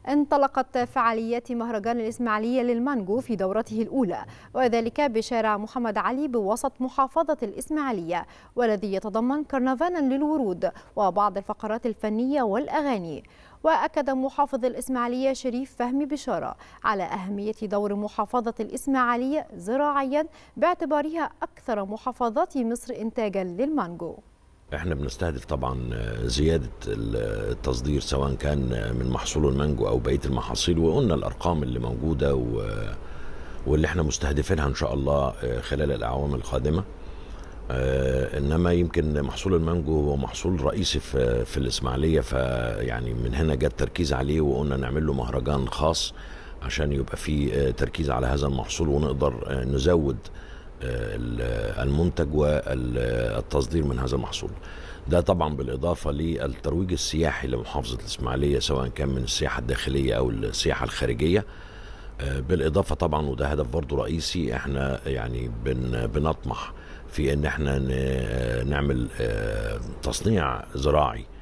انطلقت فعاليات مهرجان الإسماعيلية للمانجو في دورته الأولى وذلك بشارع محمد علي بوسط محافظة الإسماعيلية والذي يتضمن كرنفالا للورود وبعض الفقرات الفنية والأغاني وأكد محافظ الإسماعيلية شريف فهمي بشارة على أهمية دور محافظة الإسماعيلية زراعيا باعتبارها أكثر محافظات مصر إنتاجا للمانجو احنا بنستهدف طبعا زيادة التصدير سواء كان من محصول المانجو او بقية المحاصيل وقلنا الارقام اللي موجودة و... واللي احنا مستهدفينها ان شاء الله خلال الاعوام القادمة انما يمكن محصول المانجو هو محصول رئيسي في, في الاسماعيليه فيعني من هنا جت تركيز عليه وقلنا نعمل له مهرجان خاص عشان يبقى في تركيز على هذا المحصول ونقدر نزود المنتج والتصدير من هذا المحصول ده طبعا بالإضافة للترويج السياحي لمحافظة الإسماعيلية سواء كان من السياحة الداخلية أو السياحة الخارجية بالإضافة طبعا وده هدف برضو رئيسي احنا يعني بن بنطمح في ان احنا نعمل تصنيع زراعي